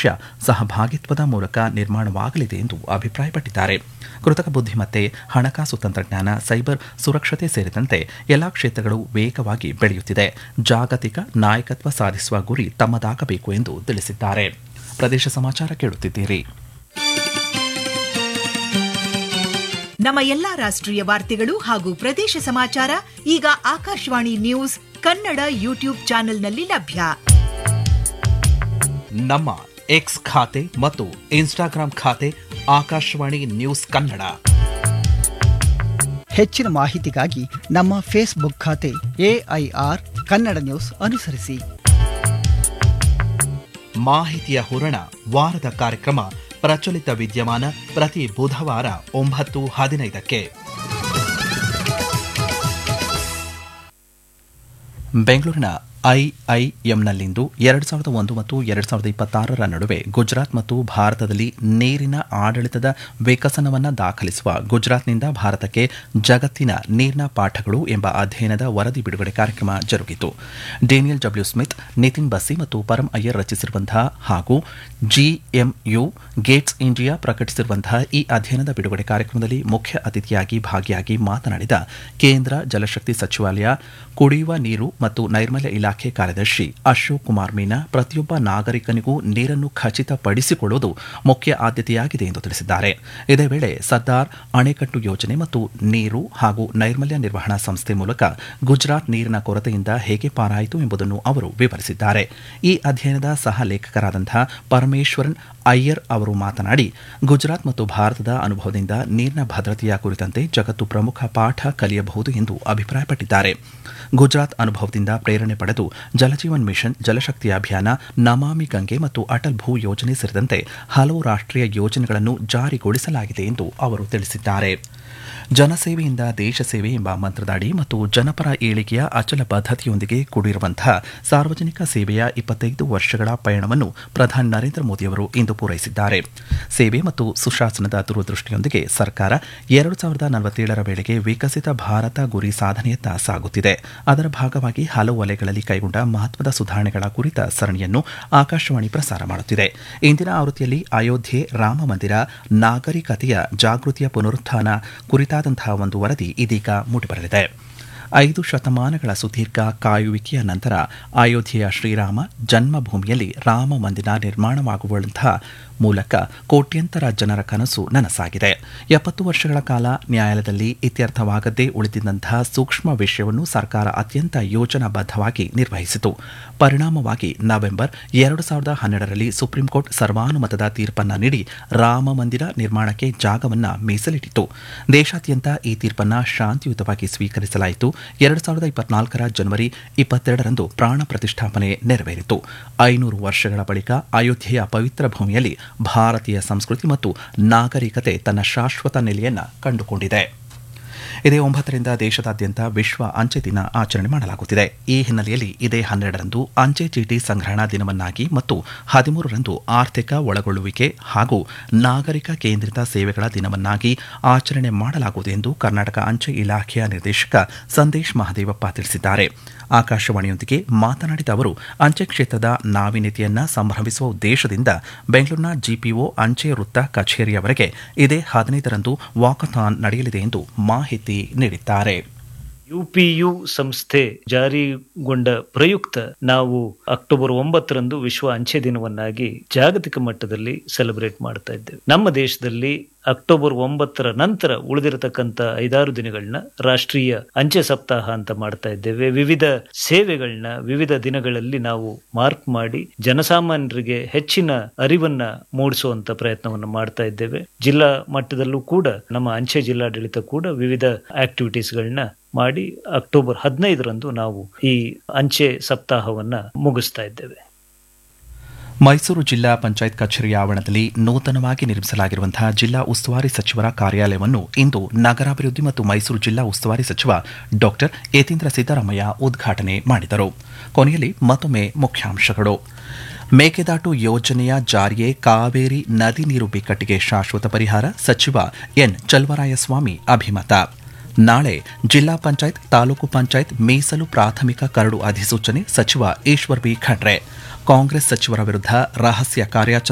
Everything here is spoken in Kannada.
ಭವಿಷ್ಯ ಸಹಭಾಗಿತ್ವದ ಮೂಲಕ ನಿರ್ಮಾಣವಾಗಲಿದೆ ಎಂದು ಅಭಿಪ್ರಾಯಪಟ್ಟಿದ್ದಾರೆ ಕೃತಕ ಬುದ್ಧಿಮತ್ತೆ ಹಣಕಾಸು ತಂತ್ರಜ್ಞಾನ ಸೈಬರ್ ಸುರಕ್ಷತೆ ಸೇರಿದಂತೆ ಎಲ್ಲಾ ಕ್ಷೇತ್ರಗಳು ವೇಗವಾಗಿ ಬೆಳೆಯುತ್ತಿದೆ ಜಾಗತಿಕ ನಾಯಕತ್ವ ಸಾಧಿಸುವ ಗುರಿ ತಮ್ಮದಾಗಬೇಕು ಎಂದು ತಿಳಿಸಿದ್ದಾರೆ ಪ್ರದೇಶ ಸಮಾಚಾರ ಕೇಳುತ್ತಿದ್ದೀರಿ ನಮ್ಮ ಎಲ್ಲಾ ರಾಷ್ಟ್ರೀಯ ವಾರ್ತೆಗಳು ಹಾಗೂ ಪ್ರದೇಶ ಸಮಾಚಾರ ಈಗ ಆಕಾಶವಾಣಿ ನ್ಯೂಸ್ ಕನ್ನಡ ಯೂಟ್ಯೂಬ್ ಚಾನೆಲ್ನಲ್ಲಿ ಲಭ್ಯ ನಮ್ಮ ಎಕ್ಸ್ ಖಾತೆ ಮತ್ತು ಇನ್ಸ್ಟಾಗ್ರಾಂ ಖಾತೆ ಆಕಾಶವಾಣಿ ನ್ಯೂಸ್ ಕನ್ನಡ ಹೆಚ್ಚಿನ ಮಾಹಿತಿಗಾಗಿ ನಮ್ಮ ಫೇಸ್ಬುಕ್ ಖಾತೆ ಎಐಆರ್ ಕನ್ನಡ ನ್ಯೂಸ್ ಅನುಸರಿಸಿ ಮಾಹಿತಿಯ ಹೂರಣ ವಾರದ ಕಾರ್ಯಕ್ರಮ ಪ್ರಚಲಿತ ವಿದ್ಯಮಾನ ಪ್ರತಿ ಬುಧವಾರ ಒಂಬತ್ತು ಹದಿನೈದಕ್ಕೆ ಬೆಂಗಳೂರಿನ ಐಐಎಂನಲ್ಲಿಂದು ಎರಡು ಸಾವಿರದ ಒಂದು ಮತ್ತು ಎರಡು ಸಾವಿರದ ಇಪ್ಪತ್ತಾರರ ನಡುವೆ ಗುಜರಾತ್ ಮತ್ತು ಭಾರತದಲ್ಲಿ ನೀರಿನ ಆಡಳಿತದ ವಿಕಸನವನ್ನು ದಾಖಲಿಸುವ ಗುಜರಾತ್ನಿಂದ ಭಾರತಕ್ಕೆ ಜಗತ್ತಿನ ನೀರಿನ ಪಾಠಗಳು ಎಂಬ ಅಧ್ಯಯನದ ವರದಿ ಬಿಡುಗಡೆ ಕಾರ್ಯಕ್ರಮ ಜರುಗಿತು Daniel W Smith Nitin Bassi ಮತ್ತು ಪರಂ ಅಯ್ಯರ್ ರಚಿಸಿರುವಂತಹ ಹಾಗೂ ಜಿಎಂಯು ಗೇಟ್ಸ್ ಇಂಡಿಯಾ ಪ್ರಕಟಿಸಿರುವಂತಹ ಈ ಅಧ್ಯಯನದ ಬಿಡುಗಡೆ ಕಾರ್ಯಕ್ರಮದಲ್ಲಿ ಮುಖ್ಯ ಅತಿಥಿಯಾಗಿ ಭಾಗಿಯಾಗಿ ಮಾತನಾಡಿದ ಕೇಂದ್ರ ಜಲಶಕ್ತಿ ಸಚಿವಾಲಯ ಕುಡಿಯುವ ನೀರು ಮತ್ತು ನೈರ್ಮಲ್ಯ ಇಲಾಖೆ ಕಾರ್ಯದರ್ಶಿ ಅಶೋಕ್ ಕುಮಾರ್ ಮೀನಾ ಪ್ರತಿಯೊಬ್ಬ ನಾಗರಿಕನಿಗೂ ನೀರನ್ನು ಖಚಿತಪಡಿಸಿಕೊಳ್ಳುವುದು ಮುಖ್ಯ ಆದ್ಯತೆಯಾಗಿದೆ ಎಂದು ತಿಳಿಸಿದ್ದಾರೆ ಇದೇ ವೇಳೆ ಸರ್ದಾರ್ ಅಣೆಕಟ್ಟು ಯೋಜನೆ ಮತ್ತು ನೀರು ಹಾಗೂ ನೈರ್ಮಲ್ಯ ನಿರ್ವಹಣಾ ಸಂಸ್ಥೆ ಮೂಲಕ ಗುಜರಾತ್ ನೀರಿನ ಕೊರತೆಯಿಂದ ಹೇಗೆ ಪಾರಾಯಿತು ಎಂಬುದನ್ನು ಅವರು ವಿವರಿಸಿದ್ದಾರೆ ಈ ಅಧ್ಯಯನದ ಸಹ ಲೇಖಕರಾದಂತಹ ಪರಮೇಶ್ವರನ್ ಅಯ್ಯರ್ ಅವರು ಮಾತನಾಡಿ ಗುಜರಾತ್ ಮತ್ತು ಭಾರತದ ಅನುಭವದಿಂದ ನೀರಿನ ಭದ್ರತೆಯ ಕುರಿತಂತೆ ಜಗತ್ತು ಪ್ರಮುಖ ಪಾಠ ಕಲಿಯಬಹುದು ಎಂದು ಅಭಿಪ್ರಾಯಪಟ್ಟಿದ್ದಾರೆ ಗುಜರಾತ್ ಅನುಭವದಿಂದ ಪ್ರೇರಣೆ ಪಡೆದು ಜಲಜೀವನ್ ಮಿಷನ್ ಜಲಶಕ್ತಿ ಅಭಿಯಾನ ನಮಾಮಿ ಗಂಗೆ ಮತ್ತು ಅಟಲ್ ಭೂ ಯೋಜನೆ ಸೇರಿದಂತೆ ಹಲವು ರಾಷ್ಟ್ರೀಯ ಯೋಜನೆಗಳನ್ನು ಜಾರಿಗೊಳಿಸಲಾಗಿದೆ ಎಂದು ಅವರು ತಿಳಿಸಿದ್ದಾರೆ ಜನಸೇವೆಯಿಂದ ದೇಶ ಸೇವೆ ಎಂಬ ಮಂತ್ರದ ಅಡಿ ಮತ್ತು ಜನಪರ ಏಳಿಗೆಯ ಅಚಲ ಬದ್ಧತೆಯೊಂದಿಗೆ ಕೂಡಿರುವಂತಹ ಸಾರ್ವಜನಿಕ ಸೇವೆಯ ಇಪ್ಪತ್ತೈದು ವರ್ಷಗಳ ಪಯಣವನ್ನು ಪ್ರಧಾನಿ ನರೇಂದ್ರ ಮೋದಿಯವರು ಇಂದು ಪೂರೈಸಿದ್ದಾರೆ ಸೇವೆ ಮತ್ತು ಸುಶಾಸನದ ದೂರದೃಷ್ಟಿಯೊಂದಿಗೆ ಸರ್ಕಾರ ಎರಡು ಸಾವಿರದ ನಲವತ್ತೇಳರ ವೇಳೆಗೆ ವಿಕಸಿತ ಭಾರತ ಗುರಿ ಸಾಧನೆಯತ್ತ ಸಾಗುತ್ತಿದೆ ಅದರ ಭಾಗವಾಗಿ ಹಲವು ವಲಯಗಳಲ್ಲಿ ಕೈಗೊಂಡ ಮಹತ್ವದ ಸುಧಾರಣೆಗಳ ಕುರಿತ ಸರಣಿಯನ್ನು ಆಕಾಶವಾಣಿ ಪ್ರಸಾರ ಮಾಡುತ್ತಿದೆ ಇಂದಿನ ಆವೃತ್ತಿಯಲ್ಲಿ ಅಯೋಧ್ಯೆ ರಾಮ ಮಂದಿರ ನಾಗರಿಕತೆಯ ಜಾಗೃತಿಯ ಪುನರುತ್ಥಾನ ಕುರಿತಾದಂತಹ ಒಂದು ವರದಿ ಇದೀಗ ಮೂಡಿಬರಲಿದೆ ಐದು ಶತಮಾನಗಳ ಸುದೀರ್ಘ ಕಾಯುವಿಕೆಯ ನಂತರ ಅಯೋಧ್ಯೆಯ ಶ್ರೀರಾಮ ಜನ್ಮಭೂಮಿಯಲ್ಲಿ ರಾಮ ಮಂದಿರ ನಿರ್ಮಾಣವಾಗುವಂತಹ ಮೂಲಕ ಕೋಟ್ಯಂತರ ಜನರ ಕನಸು ನನಸಾಗಿದೆ ಎಪ್ಪತ್ತು ವರ್ಷಗಳ ಕಾಲ ನ್ಯಾಯಾಲಯದಲ್ಲಿ ಇತ್ಯರ್ಥವಾಗದೇ ಉಳಿದಿದ್ದಂತಹ ಸೂಕ್ಷ್ಮ ವಿಷಯವನ್ನು ಸರ್ಕಾರ ಅತ್ಯಂತ ಯೋಜನಾಬದ್ಧವಾಗಿ ನಿರ್ವಹಿಸಿತು ಪರಿಣಾಮವಾಗಿ ನವೆಂಬರ್ ಎರಡು ಸಾವಿರದ ಹನ್ನೆರಡರಲ್ಲಿ ಸುಪ್ರೀಂ ಕೋರ್ಟ್ ಸರ್ವಾನುಮತದ ತೀರ್ಪನ್ನ ನೀಡಿ ರಾಮ ಮಂದಿರ ನಿರ್ಮಾಣಕ್ಕೆ ಜಾಗವನ್ನ ಮೀಸಲಿಟ್ಟಿತು ದೇಶಾದ್ಯಂತ ಈ ತೀರ್ಪನ್ನ ಶಾಂತಿಯುತವಾಗಿ ಸ್ವೀಕರಿಸಲಾಯಿತು ಎರಡು ಸಾವಿರದ ಇಪ್ಪತ್ನಾಲ್ಕರ ಜನವರಿ ಇಪ್ಪತ್ತೆರಡರಂದು ಪ್ರಾಣ ಪ್ರತಿಷ್ಠಾಪನೆ ನೆರವೇರಿತು ಐನೂರು ವರ್ಷಗಳ ಬಳಿಕ ಅಯೋಧ್ಯೆಯ ಪವಿತ್ರ ಭೂಮಿಯಲ್ಲಿ ಭಾರತೀಯ ಸಂಸ್ಕೃತಿ ಮತ್ತು ನಾಗರಿಕತೆ ತನ್ನ ಶಾಶ್ವತ ನೆಲೆಯನ್ನ ಕಂಡುಕೊಂಡಿದೆ ಇದೇ ಒಂಬತ್ತರಿಂದ ದೇಶದಾದ್ಯಂತ ವಿಶ್ವ ಅಂಚೆ ದಿನ ಆಚರಣೆ ಮಾಡಲಾಗುತ್ತಿದೆ ಈ ಹಿನ್ನೆಲೆಯಲ್ಲಿ ಇದೇ ಹನ್ನೆರಡರಂದು ಅಂಚೆ ಚೀಟಿ ಸಂಗ್ರಹಣಾ ದಿನವನ್ನಾಗಿ ಮತ್ತು ಹದಿಮೂರರಂದು ಆರ್ಥಿಕ ಒಳಗೊಳ್ಳುವಿಕೆ ಹಾಗೂ ನಾಗರಿಕ ಕೇಂದ್ರಿತ ಸೇವೆಗಳ ದಿನವನ್ನಾಗಿ ಆಚರಣೆ ಮಾಡಲಾಗುವುದು ಎಂದು ಕರ್ನಾಟಕ ಅಂಚೆ ಇಲಾಖೆಯ ನಿರ್ದೇಶಕ ಸಂದೇಶ್ ಮಹದೇವಪ್ಪ ತಿಳಿಸಿದ್ದಾರೆ ಆಕಾಶವಾಣಿಯೊಂದಿಗೆ ಮಾತನಾಡಿದ ಅವರು ಅಂಚೆ ಕ್ಷೇತ್ರದ ನಾವೀನ್ಯತೆಯನ್ನ ಸಂಭ್ರಮಿಸುವ ಉದ್ದೇಶದಿಂದ ಬೆಂಗಳೂರಿನ ಜಿಪಿಒ ಅಂಚೆ ವೃತ್ತ ಕಚೇರಿಯವರೆಗೆ ಇದೇ ಹದಿನೈದರಂದು ವಾಕಥಾನ್ ನಡೆಯಲಿದೆ ಎಂದು ಮಾಹಿತಿ ನೀಡಿದ್ದಾರೆ ಯುಪಿಯು ಸಂಸ್ಥೆ ಜಾರಿಗೊಂಡ ಪ್ರಯುಕ್ತ ನಾವು ಅಕ್ಟೋಬರ್ ಒಂಬತ್ತರಂದು ವಿಶ್ವ ಅಂಚೆ ದಿನವನ್ನಾಗಿ ಜಾಗತಿಕ ಮಟ್ಟದಲ್ಲಿ ಸೆಲೆಬ್ರೇಟ್ ಮಾಡ್ತಾ ಇದ್ದೇವೆ ನಮ್ಮ ದೇಶದಲ್ಲಿ ಅಕ್ಟೋಬರ್ ಒಂಬತ್ತರ ನಂತರ ಉಳಿದಿರತಕ್ಕಂತ ಐದಾರು ದಿನಗಳನ್ನ ರಾಷ್ಟ್ರೀಯ ಅಂಚೆ ಸಪ್ತಾಹ ಅಂತ ಮಾಡ್ತಾ ಇದ್ದೇವೆ ವಿವಿಧ ಸೇವೆಗಳನ್ನ ವಿವಿಧ ದಿನಗಳಲ್ಲಿ ನಾವು ಮಾರ್ಕ್ ಮಾಡಿ ಜನಸಾಮಾನ್ಯರಿಗೆ ಹೆಚ್ಚಿನ ಅರಿವನ್ನ ಮೂಡಿಸುವಂತ ಪ್ರಯತ್ನವನ್ನು ಮಾಡ್ತಾ ಇದ್ದೇವೆ ಜಿಲ್ಲಾ ಮಟ್ಟದಲ್ಲೂ ಕೂಡ ನಮ್ಮ ಅಂಚೆ ಜಿಲ್ಲಾಡಳಿತ ಕೂಡ ವಿವಿಧ ಆಕ್ಟಿವಿಟೀಸ್ಗಳನ್ನ ಮಾಡಿ ಅಕ್ಟೋಬರ್ ಹದಿನೈದರಂದು ನಾವು ಈ ಅಂಚೆ ಸಪ್ತಾಹವನ್ನ ಮುಗಿಸ್ತಾ ಇದ್ದೇವೆ ಮೈಸೂರು ಜಿಲ್ಲಾ ಪಂಚಾಯತ್ ಕಚೇರಿಯ ಆವರಣದಲ್ಲಿ ನೂತನವಾಗಿ ನಿರ್ಮಿಸಲಾಗಿರುವಂತಹ ಜಿಲ್ಲಾ ಉಸ್ತುವಾರಿ ಸಚಿವರ ಕಾರ್ಯಾಲಯವನ್ನು ಇಂದು ನಗರಾಭಿವೃದ್ಧಿ ಮತ್ತು ಮೈಸೂರು ಜಿಲ್ಲಾ ಉಸ್ತುವಾರಿ ಸಚಿವ ಡಾಕ್ಟರ್ ಯತೀಂದ್ರ ಸಿದ್ದರಾಮಯ್ಯ ಉದ್ಘಾಟನೆ ಮಾಡಿದರು ಕೊನೆಯಲ್ಲಿ ಮತ್ತೊಮ್ಮೆ ಮುಖ್ಯಾಂಶಗಳು ಮೇಕೆದಾಟು ಯೋಜನೆಯ ಜಾರಿಯೇ ಕಾವೇರಿ ನದಿ ನೀರು ಬಿಕ್ಕಟ್ಟಿಗೆ ಶಾಶ್ವತ ಪರಿಹಾರ ಸಚಿವ ಎನ್ ಚಲವರಾಯಸ್ವಾಮಿ ಅಭಿಮತ ನಾಳೆ ಜಿಲ್ಲಾ ಪಂಚಾಯತ್ ತಾಲೂಕು ಪಂಚಾಯತ್ ಮೀಸಲು ಪ್ರಾಥಮಿಕ ಕರಡು ಅಧಿಸೂಚನೆ ಸಚಿವ ಈಶ್ವರ್ ಬಿ ಖಂಡ್ರೆ ಕಾಂಗ್ರೆಸ್ ಸಚಿವರ ವಿರುದ್ಧ ರಹಸ್ಯ ಕಾರ್ಯಾಚರಣೆ